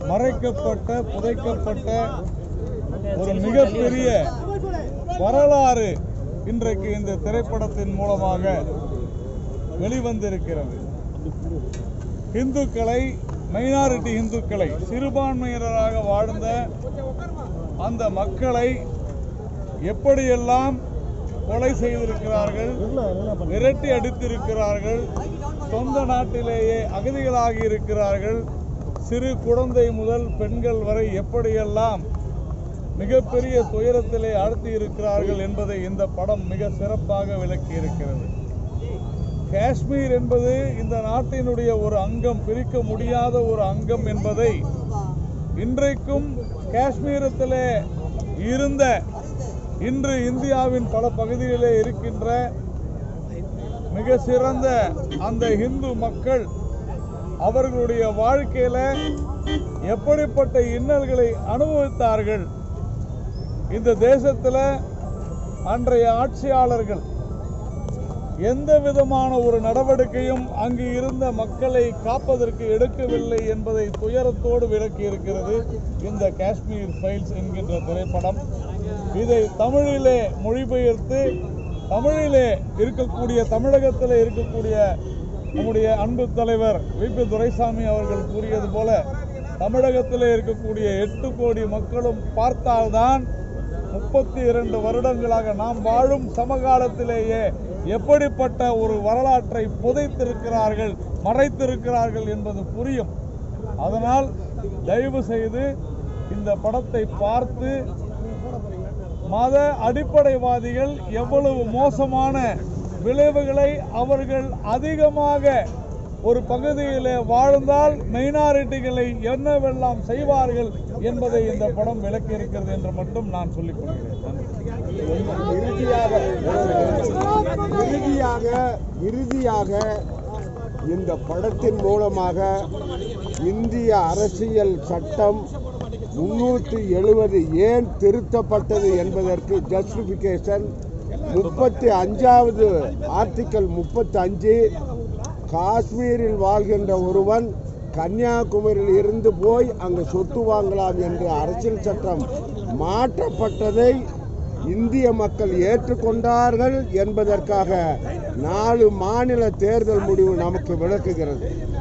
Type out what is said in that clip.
மறைக்கப்பட்ட புதைக்கப்பட்ட ஒரு மிகப்பெரிய வரலாறு இன்றைக்கு இந்த திரைப்படத்தின் மூலமாக வெளிவந்திருக்கிறது இந்துக்களை மைனாரிட்டி இந்துக்களை சிறுபான்மையினராக வாழ்ந்த அந்த மக்களை எப்படியெல்லாம் கொலை செய்திருக்கிறார்கள் விரட்டி அடித்திருக்கிறார்கள் சொந்த நாட்டிலேயே அகதிகளாகி இருக்கிறார்கள் சிறு குழந்தை முதல் பெண்கள் வரை எப்படியெல்லாம் மிகப்பெரிய துயரத்திலே ஆழ்த்தி இருக்கிறார்கள் என்பதை இந்த படம் மிக சிறப்பாக விளக்கி இருக்கிறது காஷ்மீர் என்பது இந்த நாட்டினுடைய ஒரு அங்கம் பிரிக்க முடியாத ஒரு அங்கம் என்பதை இன்றைக்கும் காஷ்மீரத்திலே இருந்த இன்று இந்தியாவின் பல பகுதிகளிலே இருக்கின்ற மிக சிறந்த அந்த இந்து மக்கள் அவர்களுடைய வாழ்க்கையில எப்படிப்பட்ட இன்னல்களை அனுபவித்தார்கள் இந்த தேசத்துல அன்றைய ஆட்சியாளர்கள் எந்த விதமான ஒரு நடவடிக்கையும் அங்கு இருந்த மக்களை காப்பதற்கு எடுக்கவில்லை என்பதை துயரத்தோடு விளக்கி இருக்கிறது இந்த காஷ்மீர் ஃபைல்ஸ் என்கின்ற திரைப்படம் இதை தமிழிலே மொழிபெயர்த்து தமிழிலே இருக்கக்கூடிய தமிழகத்தில் இருக்கக்கூடிய நம்முடைய அன்பு தலைவர் வி பி துரைசாமி அவர்கள் கூறியது போல தமிழகத்தில் இருக்கக்கூடிய எட்டு கோடி மக்களும் பார்த்தால்தான் முப்பத்தி இரண்டு வருடங்களாக நாம் வாழும் சமகாலத்திலேயே எப்படிப்பட்ட ஒரு வரலாற்றை புதைத்திருக்கிறார்கள் மறைத்திருக்கிறார்கள் என்பது புரியும் அதனால் தயவு செய்து இந்த படத்தை பார்த்து மத அடிப்படைவாதிகள் எவ்வளவு மோசமான விளைவுகளை அவர்கள் அதிகமாக ஒரு பகுதியிலே வாழ்ந்தால் மைனாரிட்டிகளை என்னவெல்லாம் செய்வார்கள் என்பதை இந்த படம் விளக்கி இருக்கிறது என்று மட்டும் நான் சொல்லிக் கொள்கிறேன் நன்றி. இறுதியாக இறுதியாக இறுதியாக இந்த படத்தின் மூலமாக இந்திய அரசியல் சட்டம் முன்னூற்றி எழுபது ஏன் திருத்தப்பட்டது என்பதற்கு ஜஸ்டிபிகேஷன் முப்பத்தி அஞ்சாவது ஆர்டிக்கல் முப்பத்தி அஞ்சு காஷ்மீரில் வாழ்கின்ற ஒருவன் கன்னியாகுமரியில் இருந்து போய் அங்கு சொத்து வாங்கலாம் என்று அரசியல் சட்டம் மாற்றப்பட்டதை இந்திய மக்கள் ஏற்றுக்கொண்டார்கள் என்பதற்காக நாலு மாநில தேர்தல் முடிவு நமக்கு விளக்குகிறது